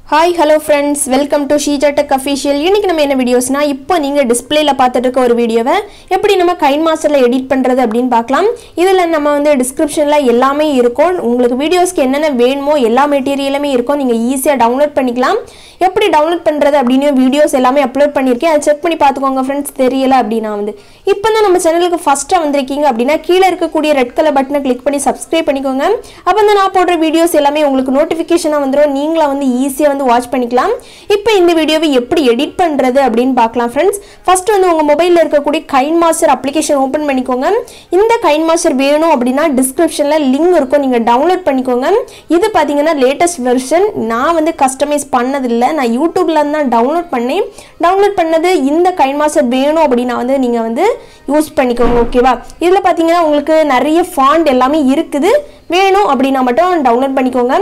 Hi hello friends welcome to Sheeja tech official இன்னைக்கு நம்ம என்ன வீடியோஸ்னா இப்போ நீங்கள் டிஸ்பிளேல பார்த்துட்டு இருக்க ஒரு வீடியோவை எப்படி நம்ம கைன் மாஸ்டரில் எடிட் பண்ணுறது அப்படின்னு பார்க்கலாம் இதில் நம்ம வந்து டிஸ்கிரிப்ஷனில் எல்லாமே இருக்கும் உங்களுக்கு வீடியோஸ்க்கு என்னென்ன வேணுமோ எல்லா மெட்டீரியலுமே இருக்கும் நீங்கள் ஈஸியாக டவுன்லோட் பண்ணிக்கலாம் எப்படி டவுன்லோட் பண்ணுறது அப்படின்னு வீடியோஸ் எல்லாமே அப்லோட் பண்ணியிருக்கேன் அதை செக் பண்ணி பார்த்துக்கோங்க ஃப்ரெண்ட்ஸ் தெரியல அப்படின்னா வந்து இப்போ தான் நம்ம சேனலுக்கு ஃபஸ்ட்டாக வந்திருக்கீங்க அப்படின்னா கீழே இருக்கக்கூடிய ரெட் கலர் பட்டனை கிளிக் பண்ணி சப்ஸ்கிரைப் பண்ணிக்கோங்க அப்போ வந்து நான் போடுற வீடியோஸ் எல்லாமே உங்களுக்கு நோட்டிஃபிகேஷனாக வந்துடும் நீங்களும் வந்து ஈஸியாக வந்து வாட்ச் பண்ணிக்கலாம் இப்போ இந்த வீடியோவை எப்படி எடிட் பண்ணுறது அப்படின்னு பார்க்கலாம் ஃப்ரெண்ட்ஸ் ஃபர்ஸ்ட் வந்து உங்கள் மொபைலில் இருக்கக்கூடிய கைன் மாஸ்டர் அப்ளிகேஷன் ஓப்பன் பண்ணிக்கோங்க இந்த கைன் மாஸ்டர் வேணும் அப்படின்னா டிஸ்கிரிப்ஷனில் லிங்க் இருக்கும் நீங்கள் டவுன்லோட் பண்ணிக்கோங்க இது பார்த்தீங்கன்னா லேட்டஸ்ட் வெர்ஷன் நான் வந்து கஸ்டமைஸ் பண்ணதில்லை நான் யூடியூப்ல இருந்து தான் டவுன்லோட் பண்ணேன் டவுன்லோட் பண்ணது இந்த கைன் மாஸ்டர் வேணும் அப்படின்னா வந்து நீங்கள் வந்து யூஸ் பண்ணிக்கோங்க ஓகேவா இதில் பார்த்தீங்கன்னா உங்களுக்கு நிறைய ஃபாண்ட் எல்லாமே இருக்குது வேணும் அப்படின்னா மட்டும் டவுன்லோட் பண்ணிக்கோங்க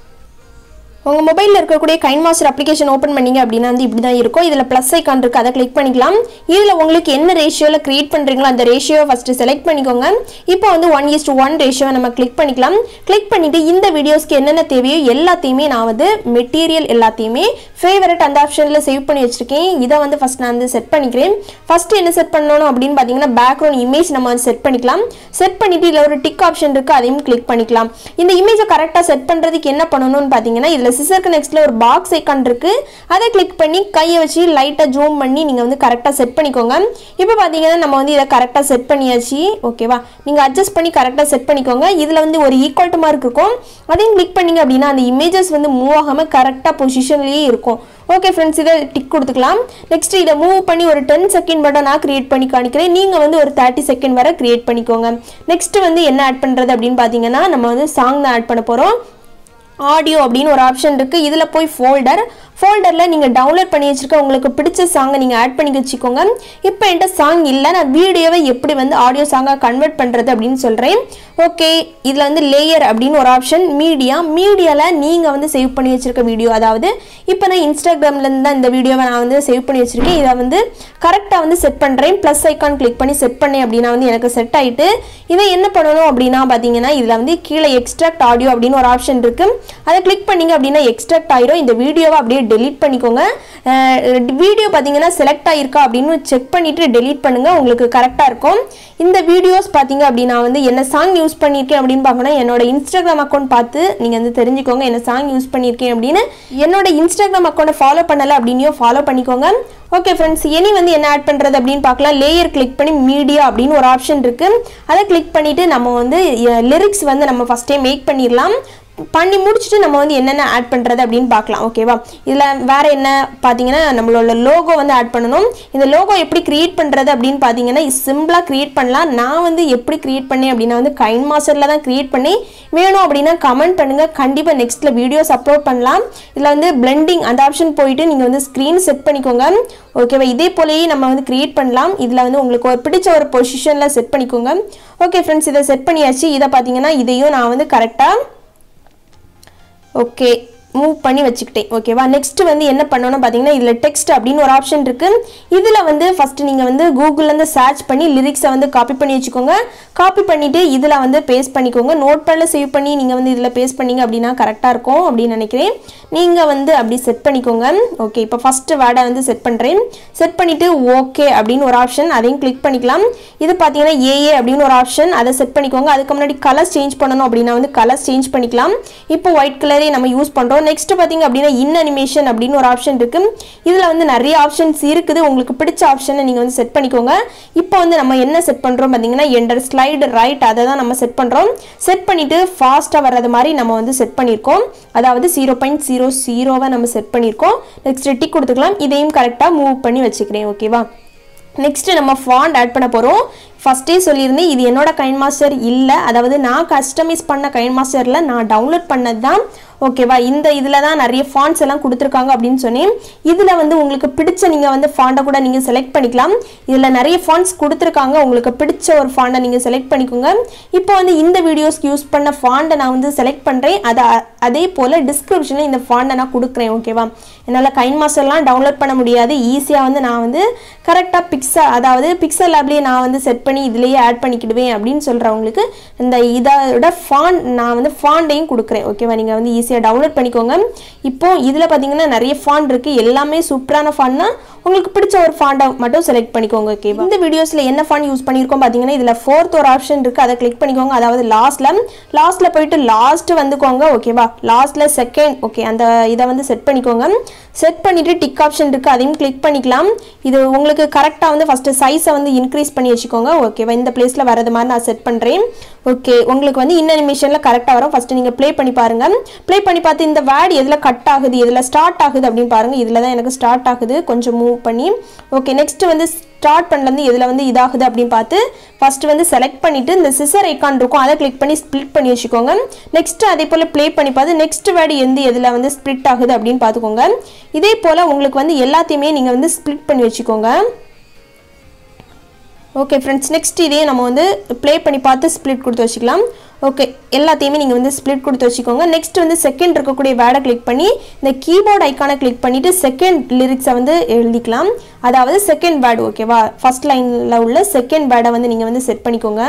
உங்கள் மொபைலில் இருக்கக்கூடிய கைன் மாஸ்டர் அப்ளிகேஷன் ஓப்பன் பண்ணீங்க அப்படின்னா வந்து இப்படி தான் இருக்கும் இதில் ப்ளஸ் ஐக்கான் இருக்குது அதை கிளிக் பண்ணிக்கலாம் இதில் உங்களுக்கு என்ன ரேஷியோவில் க்ரியேட் பண்ணுறீங்களோ அந்த ரேஷியோ ஃபஸ்ட்டு செலக்ட் பண்ணிக்கோங்க இப்போ வந்து ஒன் இஸ் டு ஒன் ரேஷியோவை நம்ம கிளிக் பண்ணிக்கலாம் கிளிக் பண்ணிவிட்டு இந்த வீடியோஸ்க்கு என்னென்ன தேவையோ எல்லாத்தையுமே நான் வந்து மெட்டீரியல் எல்லாத்தையுமே ஃபேவரட் அந்த ஆப்ஷனில் சேவ் பண்ணி வச்சுருக்கேன் இதை வந்து ஃபஸ்ட் நான் வந்து செட் பண்ணிக்கிறேன் ஃபஸ்ட்டு என்ன செட் பண்ணணும் அப்படின்னு பார்த்தீங்கன்னா பேக்ரவுண்ட் இமேஜ் நம்ம வந்து செட் பண்ணிக்கலாம் செட் பண்ணிவிட்டு இதில் ஒரு டிக் ஆப்ஷன் இருக்குது அதையும் கிளிக் பண்ணிக்கலாம் இந்த இமேஜை கரெக்டாக செட் பண்ணுறதுக்கு என்ன பண்ணணும்னு பார்த்தீங்கன்னா இதில் சிசருக்கு நெக்ஸ்ட்டில் ஒரு பாக்ஸ் ஐக்கான் இருக்குது அதை கிளிக் பண்ணி கையை வச்சு லைட்டாக ஜூம் பண்ணி நீங்கள் வந்து கரெக்டாக செட் பண்ணிக்கோங்க இப்போ பார்த்தீங்கன்னா நம்ம வந்து இதை கரெக்டாக செட் பண்ணியாச்சு ஓகேவா நீங்கள் அட்ஜஸ்ட் பண்ணி கரெக்டாக செட் பண்ணிக்கோங்க இதில் வந்து ஒரு ஈக்குவல் டு மார்க் இருக்கும் அதையும் கிளிக் பண்ணீங்க அப்படின்னா அந்த இமேஜஸ் வந்து மூவ் ஆகாமல் கரெக்டாக பொசிஷன்லேயே இருக்கும் ஓகே ஃப்ரெண்ட்ஸ் இதை டிக் கொடுத்துக்கலாம் நெக்ஸ்ட் இதை மூவ் பண்ணி ஒரு டென் செகண்ட் மட்டும் நான் கிரியேட் பண்ணி காணிக்கிறேன் நீங்கள் வந்து ஒரு தேர்ட்டி செகண்ட் வரை கிரியேட் பண்ணிக்கோங்க நெக்ஸ்ட் வந்து என்ன ஆட் பண்ணுறது அப்படின்னு பார்த்தீங்கன்னா நம்ம வந்து சாங் தான் ஆட் பண்ண போகிறோம் ஆடியோ அப்படின்னு ஒரு ஆப்ஷன் இருக்குது இதில் போய் ஃபோல்டர் ஃபோல்டரில் நீங்கள் டவுன்லோட் பண்ணி வச்சுருக்க உங்களுக்கு பிடிச்ச சாங்கை நீங்கள் ஆட் பண்ணி வச்சுக்கோங்க இப்போ என்கிட்ட சாங் இல்லை நான் வீடியோவை எப்படி வந்து ஆடியோ சாங்காக கன்வெர்ட் பண்ணுறது அப்படின்னு சொல்கிறேன் ஓகே இதில் வந்து லேயர் அப்படின்னு ஒரு ஆப்ஷன் மீடியா மீடியாவில் நீங்கள் வந்து சேவ் பண்ணி வச்சுருக்க வீடியோ அதாவது இப்போ நான் இன்ஸ்டாகிராம்லேருந்து தான் இந்த வீடியோவை நான் வந்து சேவ் பண்ணி வச்சுருக்கேன் இதை வந்து கரெக்டாக வந்து செட் பண்ணுறேன் ப்ளஸ் ஐக்கான் கிளிக் பண்ணி செட் பண்ணேன் அப்படின்னா வந்து எனக்கு செட் ஆகிட்டு இதை என்ன பண்ணணும் அப்படின்னா பார்த்தீங்கன்னா இதில் வந்து கீழே எக்ஸ்ட்ராக்ட் ஆடியோ அப்படின்னு ஒரு ஆப்ஷன் இருக்குது அதை கிளிக் பண்ணீங்க அப்படின்னா எக்ஸ்ட்ராக்ட் ஆயிரும் இந்த வீடியோவை அப்படியே டெலீட் பண்ணிக்கோங்க வீடியோ பார்த்தீங்கன்னா செலக்ட் ஆயிருக்கா அப்படின்னு செக் பண்ணிட்டு டெலீட் பண்ணுங்க உங்களுக்கு கரெக்டாக இருக்கும் இந்த வீடியோஸ் பார்த்தீங்க அப்படின்னா வந்து என்ன சாங் யூஸ் பண்ணியிருக்கேன் அப்படின்னு பார்க்கணும் என்னோட இன்ஸ்டாகிராம் அக்கௌண்ட் பார்த்து நீங்கள் வந்து தெரிஞ்சுக்கோங்க என்ன சாங் யூஸ் பண்ணியிருக்கேன் அப்படின்னு என்னோட இன்ஸ்டாகிராம் அக்கௌண்ட்டை ஃபாலோ பண்ணலை அப்படின்னும் ஃபாலோ பண்ணிக்கோங்க ஓகே ஃப்ரெண்ட்ஸ் இனி வந்து என்ன ஆட் பண்ணுறது அப்படின்னு பார்க்கலாம் லேயர் கிளிக் பண்ணி மீடியா அப்படின்னு ஒரு ஆப்ஷன் இருக்குது அதை கிளிக் பண்ணிவிட்டு நம்ம வந்து லிரிக்ஸ் வந்து நம்ம ஃபஸ்ட்டே மேக் பண்ணிடலாம் பண்ணி முடிச்சுட்டு நம்ம வந்து என்னென்ன ஆட் பண்ணுறது அப்படின்னு பார்க்கலாம் ஓகேவா இதில் வேறு என்ன பார்த்தீங்கன்னா நம்மளோட லோகோ வந்து ஆட் பண்ணணும் இந்த லோகோ எப்படி க்ரியேட் பண்ணுறது அப்படின்னு பார்த்தீங்கன்னா சிம்பிளாக க்ரியேட் பண்ணலாம் நான் வந்து எப்படி க்ரியேட் பண்ணேன் அப்படின்னா வந்து கைன் மாஸ்டரில் தான் க்ரியேட் பண்ணி வேணும் அப்படின்னா கமெண்ட் பண்ணுங்கள் கண்டிப்பாக நெக்ஸ்ட்டில் வீடியோஸ் அப்லோட் பண்ணலாம் இதில் வந்து பிளெண்டிங் அந்த ஆப்ஷன் போயிட்டு நீங்கள் வந்து ஸ்க்ரீன் செட் பண்ணிக்கோங்க ஓகேவா இதே போலயே நம்ம வந்து க்ரியேட் பண்ணலாம் இதில் வந்து உங்களுக்கு ஒரு பிடிச்ச ஒரு பொசிஷனில் செட் பண்ணிக்கோங்க ஓகே ஃப்ரெண்ட்ஸ் இதை செட் பண்ணியாச்சு இதை பார்த்தீங்கன்னா இதையும் நான் வந்து கரெக்டாக ஓகே மூவ் பண்ணி வச்சுக்கிட்டேன் ஓகேவா நெக்ஸ்ட் வந்து என்ன பண்ணணும் பார்த்தீங்கன்னா இதில் டெக்ஸ்ட் அப்படின்னு ஒரு ஆப்ஷன் இருக்குது இதில் வந்து ஃபஸ்ட்டு நீங்கள் வந்து கூகுள்லேருந்து சர்ச் பண்ணி லிரிக்ஸை வந்து காப்பி பண்ணி வச்சுக்கோங்க காப்பி பண்ணிவிட்டு இதில் வந்து பேஸ்ட் பண்ணிக்கோங்க நோட் பேடில் சேவ் பண்ணி நீங்கள் வந்து இதில் பேஸ்ட் பண்ணிங்க அப்படின்னா கரெக்டாக இருக்கும் அப்படின்னு நினைக்கிறேன் நீங்கள் வந்து அப்படி செட் பண்ணிக்கோங்க ஓகே இப்போ ஃபஸ்ட்டு வேர்டை வந்து செட் பண்ணுறேன் செட் பண்ணிவிட்டு ஓகே அப்படின்னு ஒரு ஆப்ஷன் அதையும் கிளிக் பண்ணிக்கலாம் இது பார்த்தீங்கன்னா ஏஏ அப்படின்னு ஒரு ஆப்ஷன் அதை செட் பண்ணிக்கோங்க அதுக்கு முன்னாடி கலர்ஸ் சேஞ்ச் பண்ணணும் அப்படின்னா வந்து கலர்ஸ் சேஞ்ச் பண்ணிக்கலாம் இப்போ ஒயிட் கலரே நம்ம யூஸ் பண்ணுறோம் நெக்ஸ்ட் பார்த்தீங்க அப்படின்னா இன் அனிமேஷன் அப்படின்னு ஒரு ஆப்ஷன் இருக்கு இதில் வந்து நிறைய ஆப்ஷன்ஸ் இருக்குது உங்களுக்கு பிடிச்ச ஆப்ஷனை நீங்கள் வந்து செட் பண்ணிக்கோங்க இப்போ வந்து நம்ம என்ன செட் பண்ணுறோம் பார்த்தீங்கன்னா எண்டர் ஸ்லைடு ரைட் அதை தான் நம்ம செட் பண்ணுறோம் செட் பண்ணிவிட்டு ஃபாஸ்ட்டாக வர்றது மாதிரி நம்ம வந்து செட் பண்ணியிருக்கோம் அதாவது ஜீரோ பாயிண்ட் ஜீரோ ஜீரோவை நம்ம செட் பண்ணியிருக்கோம் நெக்ஸ்ட் டிக் கொடுத்துக்கலாம் இதையும் கரெக்டாக மூவ் பண்ணி வச்சுக்கிறேன் ஓகேவா நெக்ஸ்ட் நம்ம ஃபாண்ட் ஆட் பண்ண போகிறோம் ஃபஸ்ட்டே சொல்லியிருந்தேன் இது என்னோட கைன் மாஸ்டர் இல்லை அதாவது நான் கஸ்டமைஸ் பண்ண கைன் மாஸ்டரில் நான் டவுன்லோட் பண்ணது தான் ஓகேவா இந்த இதில் தான் நிறைய ஃபாண்ட்ஸ் எல்லாம் கொடுத்துருக்காங்க அப்படின்னு சொன்னேன் இதில் வந்து உங்களுக்கு பிடிச்ச நீங்கள் வந்து ஃபாண்டை கூட நீங்கள் செலக்ட் பண்ணிக்கலாம் இதில் நிறைய ஃபாண்ட்ஸ் கொடுத்துருக்காங்க உங்களுக்கு பிடிச்ச ஒரு ஃபாண்டை நீங்கள் செலக்ட் பண்ணிக்கோங்க இப்போ வந்து இந்த வீடியோஸ்க்கு யூஸ் பண்ண ஃபாண்டை நான் வந்து செலக்ட் பண்ணுறேன் அதை அதே போல் டிஸ்கிரிப்ஷனில் இந்த ஃபாண்டை நான் கொடுக்குறேன் ஓகேவா என்னால் கைன் மாஸ்டர்லாம் டவுன்லோட் பண்ண முடியாது ஈஸியாக வந்து நான் வந்து கரெக்டாக பிக்சல் அதாவது பிக்சல் லேப்லேயே நான் வந்து செட் பண்ணி இதுலேயே ஆட் பண்ணிக்கிடுவேன் அப்படின்னு சொல்கிறவங்களுக்கு இந்த இதோட ஃபாண்ட் நான் வந்து ஃபாண்டையும் கொடுக்குறேன் ஓகேவா நீங்கள் வந்து ஈஸியாக டவுன்லோட் பண்ணிக்கோங்க இப்போ இதில் பார்த்தீங்கன்னா நிறைய ஃபாண்ட் இருக்குது எல்லாமே சூப்பரான ஃபாண்ட்னா உங்களுக்கு பிடிச்ச ஒரு ஃபாண்டை மட்டும் செலக்ட் பண்ணிக்கோங்க ஓகேவா இந்த வீடியோஸில் என்ன ஃபாண்ட் யூஸ் பண்ணியிருக்கோம் பார்த்தீங்கன்னா இதில் ஃபோர்த் ஒரு ஆப்ஷன் இருக்குது அதை கிளிக் பண்ணிக்கோங்க அதாவது லாஸ்ட்டில் லாஸ்ட்டில் போயிட்டு லாஸ்ட் வந்துக்கோங்க ஓகேவா லாஸ்ட்டில் செகண்ட் ஓகே அந்த இதை வந்து செட் பண்ணிக்கோங்க செட் பண்ணிவிட்டு டிக் ஆப்ஷன் இருக்குது அதையும் கிளிக் பண்ணிக்கலாம் இது உங்களுக்கு கரெக்டாக வந்து ஃபஸ்ட்டு சைஸை வந்து இன்க்ரீஸ் பண்ணி வச்சுக்கோங்க ஓகேவா இந்த பிளேஸில் வரது மாதிரி நான் செட் பண்ணுறேன் ஓகே உங்களுக்கு வந்து இன்ன நிமிஷனில் கரெக்டாக வரும் ஃபஸ்ட்டு நீங்கள் ப்ளே பண்ணி பாருங்கள் ப்ளே பண்ணி பார்த்து இந்த வேர்டு எதில் கட் ஆகுது எதில் ஸ்டார்ட் ஆகுது அப்படின்னு பாருங்கள் இதில் தான் எனக்கு ஸ்டார்ட் ஆகுது கொஞ்சம் மூவ் பண்ணி ஓகே நெக்ஸ்ட் வந்து ஸ்டார்ட் பண்ணலேருந்து எதில் வந்து இதாகுது அப்படின்னு பார்த்து ஃபஸ்ட்டு வந்து செலக்ட் பண்ணிவிட்டு இந்த சிசர் ஐக்கான் இருக்கும் அதை கிளிக் பண்ணி ஸ்ப்ளிட் பண்ணி வச்சுக்கோங்க நெக்ஸ்ட் அதே போல் ப்ளே பண்ணி பார்த்து நெக்ஸ்ட் வேர்டு எந்த எதில் வந்து ஸ்ப்ளிட் ஆகுது அப்படின்னு பார்த்துக்கோங்க இதே போல் உங்களுக்கு வந்து எல்லாத்தையுமே நீங்கள் வந்து ஸ்ப்ளிட் பண்ணி வச்சுக்கோங்க ஓகே ஃப்ரெண்ட்ஸ் நெக்ஸ்ட் இதே நம்ம வந்து ப்ளே பண்ணி பார்த்து ஸ்ப்ளிட் கொடுத்து வச்சுக்கலாம் ஓகே எல்லாத்தையுமே நீங்கள் வந்து ஸ்ப்ளிட் கொடுத்து வச்சுக்கோங்க நெக்ஸ்ட் வந்து செகண்ட் இருக்கக்கூடிய வேர்டை கிளிக் பண்ணி இந்த கீபோர்ட் ஐக்கானை கிளிக் பண்ணிவிட்டு செகண்ட் லிரிக்ஸை வந்து எழுதிக்கலாம் அதாவது செகண்ட் வேர்டு ஓகேவா ஃபஸ்ட் லைனில் உள்ள செகண்ட் வேர்டை வந்து நீங்கள் வந்து செட் பண்ணிக்கோங்க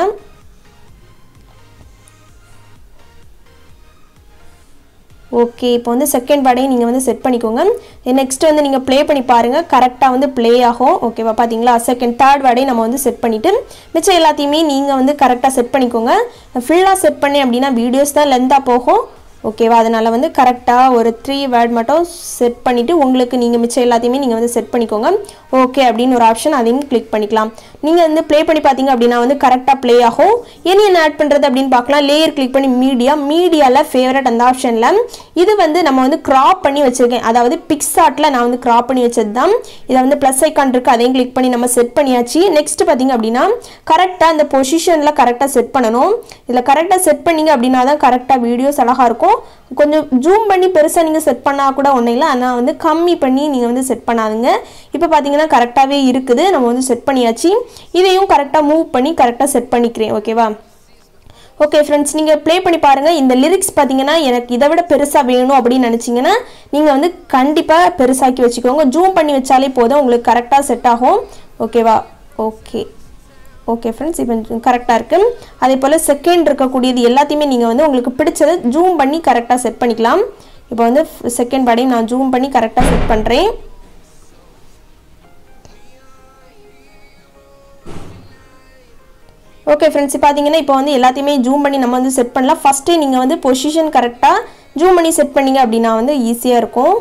ஓகே இப்போ வந்து செகண்ட் வேர்டையும் நீங்கள் வந்து செட் பண்ணிக்கோங்க நெக்ஸ்ட் வந்து நீங்கள் ப்ளே பண்ணி பாருங்கள் கரெக்டாக வந்து ப்ளே ஆகும் ஓகேவா பார்த்தீங்களா செகண்ட் தேர்ட் வேர்டையும் நம்ம வந்து செட் பண்ணிவிட்டு மிச்சம் எல்லாத்தையுமே நீங்கள் வந்து கரெக்டாக செட் பண்ணிக்கோங்க ஃபுல்லாக செட் பண்ணி அப்படின்னா வீடியோஸ் தான் லென்த்தாக போகும் ஓகேவா அதனால் வந்து கரெக்டாக ஒரு த்ரீ வேர்ட் மட்டும் செட் பண்ணிவிட்டு உங்களுக்கு நீங்கள் மிச்சம் எல்லாத்தையுமே நீங்கள் வந்து செட் பண்ணிக்கோங்க ஓகே அப்படின்னு ஒரு ஆப்ஷன் அதையும் கிளிக் பண்ணிக்கலாம் நீங்கள் வந்து ப்ளே பண்ணி பார்த்தீங்க அப்படின்னா வந்து கரெக்டாக ப்ளே ஆகும் இனி என்ன ஆட் பண்ணுறது அப்படின்னு பார்க்கலாம் லேயர் கிளிக் பண்ணி மீடியா மீடியாவில் ஃபேவரட் அந்த ஆப்ஷனில் இது வந்து நம்ம வந்து க்ராப் பண்ணி வச்சுருக்கேன் அதாவது பிக்ஸாட்டில் நான் வந்து க்ராப் பண்ணி வச்சது தான் இதை வந்து ப்ளஸ் ஐக்கான் இருக்குது அதையும் கிளிக் பண்ணி நம்ம செட் பண்ணியாச்சு நெக்ஸ்ட் பார்த்தீங்க அப்படின்னா கரெக்டாக அந்த பொசிஷனில் கரெக்டாக செட் பண்ணணும் இதில் கரெக்டாக செட் பண்ணீங்க அப்படின்னா தான் கரெக்டாக வீடியோஸ் அழகாக இருக்கும் கொஞ்சம் ஜூம் பண்ணி பெருசாக நீங்கள் செட் பண்ணால் கூட ஒன்றும் இல்லை ஆனால் வந்து கம்மி பண்ணி நீங்கள் வந்து செட் பண்ணாதுங்க இப்போ பார்த்தீங்கன்னா கரெக்டாகவே இருக்குது நம்ம வந்து செட் பண்ணியாச்சு இதையும் கரெக்டாக மூவ் பண்ணி கரெக்டாக செட் பண்ணிக்கிறேன் ஓகேவா ஓகே ஃப்ரெண்ட்ஸ் நீங்கள் ப்ளே பண்ணி பாருங்கள் இந்த லிரிக்ஸ் பார்த்தீங்கன்னா எனக்கு இதை விட பெருசாக வேணும் அப்படின்னு நினச்சிங்கன்னா நீங்கள் வந்து கண்டிப்பாக பெருசாக்கி வச்சுக்கோங்க ஜூம் பண்ணி வச்சாலே போதும் உங்களுக்கு கரெக்டாக செட் ஆகும் ஓகேவா ஓகே ஓகே ஃப்ரெண்ட்ஸ் இப்போ கரெக்டாக இருக்குது அதே போல் செகண்ட் இருக்கக்கூடியது எல்லாத்தையுமே நீங்கள் வந்து உங்களுக்கு பிடிச்சதை ஜூம் பண்ணி கரெக்டாக செட் பண்ணிக்கலாம் இப்போ வந்து செகண்ட் பாடையும் நான் ஜூம் பண்ணி கரெக்டாக செட் பண்ணுறேன் ஓகே ஃப்ரெண்ட்ஸ் பார்த்தீங்கன்னா இப்போ வந்து எல்லாத்தையுமே ஜூம் பண்ணி நம்ம வந்து செட் பண்ணலாம் ஃபஸ்ட்டே நீங்கள் வந்து பொசிஷன் கரெக்டாக ஜூம் பண்ணி செட் பண்ணீங்க அப்படின்னா வந்து ஈஸியாக இருக்கும்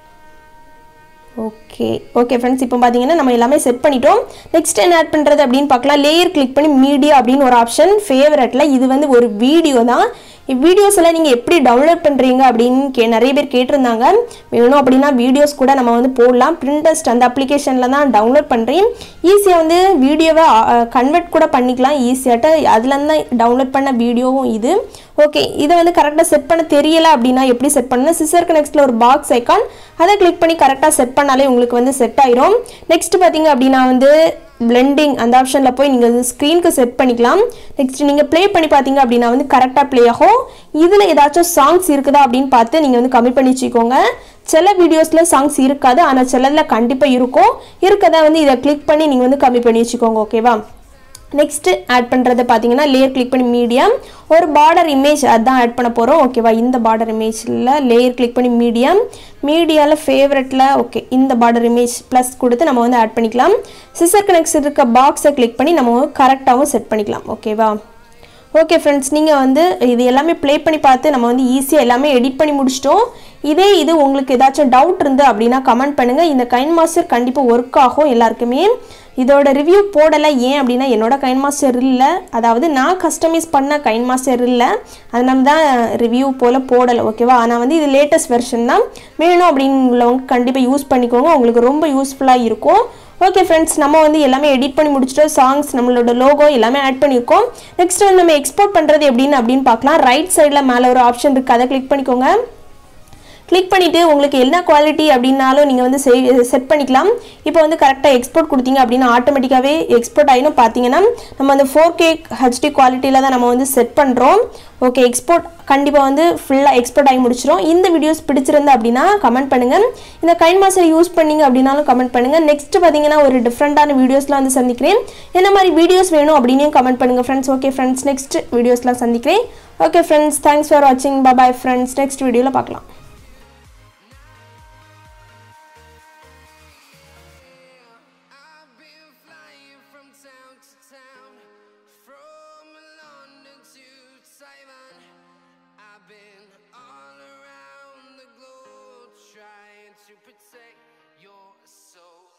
ஓகே ஓகே ஃப்ரெண்ட்ஸ் இப்போ பார்த்தீங்கன்னா நம்ம எல்லாமே செட் பண்ணிட்டோம் நெக்ஸ்ட் என்ன ஆட் பண்ணுறது அப்படின்னு பார்க்கலாம் லேயர் கிளிக் பண்ணி மீடியா அப்படின்னு ஒரு ஆப்ஷன் ஃபேவரட்டில் இது வந்து ஒரு வீடியோ தான் வீடியோஸ் எல்லாம் நீங்கள் எப்படி டவுன்லோட் பண்ணுறீங்க அப்படின்னு கே நிறைய பேர் கேட்டிருந்தாங்க வேணும் அப்படின்னா வீடியோஸ் கூட நம்ம வந்து போடலாம் பிரிண்டஸ்ட் அந்த அப்ளிகேஷனில் தான் டவுன்லோட் பண்ணுறேன் ஈஸியாக வந்து வீடியோவை கன்வெர்ட் கூட பண்ணிக்கலாம் ஈஸியாட்ட அதுலேருந்து தான் டவுன்லோட் பண்ண வீடியோவும் இது ஓகே இதை வந்து கரெக்டாக செட் பண்ண தெரியல அப்படின்னா எப்படி செட் பண்ணணும் சிசர் கனெக்ட்ஸில் ஒரு பாக்ஸ் ஐக்கான் அதை கிளிக் பண்ணி கரெக்டாக செட் பண்ணாலே உங்களுக்கு வந்து செட் ஆயிரும் நெக்ஸ்ட் பார்த்தீங்க அப்படின்னா வந்து பிளெண்டிங் அந்த ஆப்ஷனில் போய் நீங்கள் வந்து ஸ்க்ரீனுக்கு செட் பண்ணிக்கலாம் நெக்ஸ்ட் நீங்கள் ப்ளே பண்ணி பார்த்தீங்க அப்படின்னா வந்து கரெக்டாக ப்ளே ஆகும் இதில் ஏதாச்சும் சாங்ஸ் இருக்குதா அப்படின்னு பார்த்து நீங்கள் வந்து கம்மி பண்ணி வச்சுக்கோங்க சில வீடியோஸில் சாங்ஸ் இருக்காது ஆனால் சிலதில் கண்டிப்பாக இருக்கும் இருக்கதை வந்து இதை கிளிக் பண்ணி நீங்கள் வந்து கம்மி பண்ணி வச்சுக்கோங்க ஓகேவா நெக்ஸ்ட் ஆட் பண்ணுறது பார்த்தீங்கன்னா லேயர் கிளிக் பண்ணி மீடியம் ஒரு பார்டர் இமேஜ் அதான் ஆட் பண்ண போகிறோம் ஓகேவா இந்த பார்டர் இமேஜில் லேயர் கிளிக் பண்ணி மீடியம் மீடியாவில் ஃபேவரட்டில் ஓகே இந்த பார்டர் இமேஜ் ப்ளஸ் கொடுத்து நம்ம வந்து ஆட் பண்ணிக்கலாம் சிசர் கனெக்ட்ஸ் இருக்க பாக்ஸை கிளிக் பண்ணி நம்ம கரெக்டாகவும் செட் பண்ணிக்கலாம் ஓகேவா ஓகே ஃப்ரெண்ட்ஸ் நீங்கள் வந்து இது எல்லாமே ப்ளே பண்ணி பார்த்து நம்ம வந்து ஈஸியாக எல்லாமே எடிட் பண்ணி முடிச்சிட்டோம் இதே இது உங்களுக்கு ஏதாச்சும் டவுட் இருந்து அப்படின்னா கமெண்ட் பண்ணுங்கள் இந்த கைன் மாஸ்டர் கண்டிப்பாக ஒர்க் ஆகும் எல்லாருக்குமே இதோட ரிவ்யூ போடலை ஏன் அப்படின்னா என்னோட கைன் மாஸ்டர் இல்லை அதாவது நான் கஸ்டமைஸ் பண்ண கைன் மாஸ்டர் இல்லை அதனால தான் ரிவ்யூ போல் போடலை ஓகேவா ஆனால் வந்து இது லேட்டஸ்ட் வெர்ஷன் தான் வேணும் அப்படிங்கிறவங்க கண்டிப்பாக யூஸ் பண்ணிக்கோங்க உங்களுக்கு ரொம்ப யூஸ்ஃபுல்லாக இருக்கும் ஓகே ஃப்ரெண்ட்ஸ் நம்ம வந்து எல்லாமே எடிட் பண்ணி முடிச்சிட்டோம் சாங்ஸ் நம்மளோட லோகோ எல்லாமே ஆட் பண்ணியிருக்கோம் நெக்ஸ்ட் வந்து நம்ம எக்ஸ்போர்ட் பண்ணுறது எப்படின்னு அப்படின்னு பார்க்கலாம் ரைட் சைடில் மேலே ஒரு ஆப்ஷன் இருக்குது அதை கிளிக் பண்ணிக்கோங்க கிளிக் பண்ணிவிட்டு உங்களுக்கு என்ன குவாலிட்டி அப்படின்னாலும் நீங்கள் வந்து செட் பண்ணிக்கலாம் இப்போ வந்து கரெக்டாக எக்ஸ்போர்ட் கொடுத்தீங்க அப்படின்னா ஆட்டோமேட்டிக்காகவே எக்ஸ்போர்ட் ஆகினும் பார்த்தீங்கன்னா நம்ம அந்த ஃபோர் கே ஹெச்டி குவாலிட்டியில் தான் நம்ம வந்து செட் பண்ணுறோம் ஓகே எக்ஸ்போர்ட் கண்டிப்பாக வந்து ஃபுல்லாக எக்ஸ்போர்ட் ஆகி முடிச்சிடும் இந்த வீடியோஸ் பிடிச்சிருந்தா அப்படின்னா கமெண்ட் பண்ணுங்கள் இந்த கைன் மாஸ்டர் யூஸ் பண்ணீங்க அப்படின்னாலும் கமெண்ட் பண்ணுங்கள் நெக்ஸ்ட் பார்த்தீங்கன்னா ஒரு டிஃப்ரெண்ட்டான வீடியோஸ்லாம் வந்து சந்திக்கிறேன் என்ன மாதிரி வீடியோஸ் வேணும் அப்படின்னு கமெண்ட் பண்ணுங்கள் ஃப்ரெண்ட்ஸ் ஓகே ஃப்ரெண்ட்ஸ் நெக்ஸ்ட் வீடியோஸ்லாம் சந்திக்கிறேன் ஓகே ஃப்ரெண்ட்ஸ் தேங்க்ஸ் ஃபார் வாட்சிங் பாய் ஃப்ரெண்ட்ஸ் நெக்ஸ்ட் வீடியோவில் பார்க்கலாம் I've been flying from town to town, from London to Taiwan. I've been all around the globe trying to protect your soul.